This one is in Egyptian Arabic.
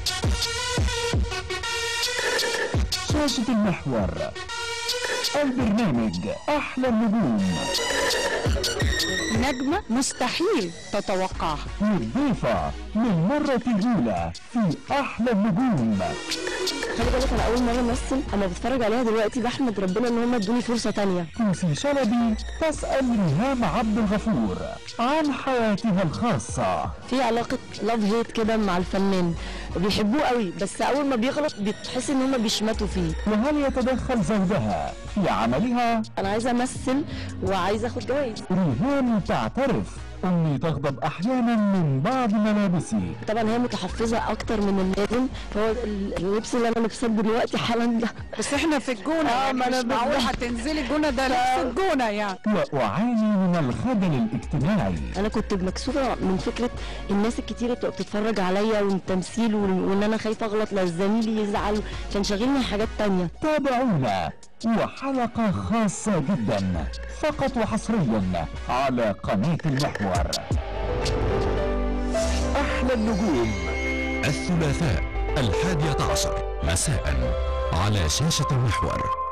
شاشة المحور البرنامج أحلى النجوم نجمة مستحيل تتوقعها والضيفة للمرة الأولى في أحلى النجوم خلي بالك انا اول مره امثل اما بتفرج عليها دلوقتي بحمد ربنا ان هم ادوني فرصه تانية توسي شلبي تسأل ريهام عبد الغفور عن حياتها الخاصة في علاقه لاف هيت كده مع الفنان بيحبوه قوي بس اول ما بيغلط بتحس ان هم بيشمتوا فيه وهل يتدخل زوجها في عملها؟ انا عايزه امثل وعايزه اخد جوائز ريهام تعترف أني تغضب أحيانا من بعض ملابسي طبعا هي متحفظه اكتر من اللازم فهو ال- اللبس اللي انا لابساه دلوقتي حالا ده بس احنا في الجونة آه، يعني ما مش أنا معقول بالظبط. هتنزلي الجونة ده لبس الجونة يعني وأعاني من الخجل الاجتماعي انا كنت مكسوفه من فكره الناس الكتير اللي بتبقى بتتفرج عليا والتمثيل وال- وان انا خايفه اغلط لا زميلي يزعل كان شاغلني حاجات تانية تابعونا وحلقة خاصة جدا فقط وحصريا على قناة المحور أحلى النجوم الثلاثاء الحادية عشر مساء على شاشة المحور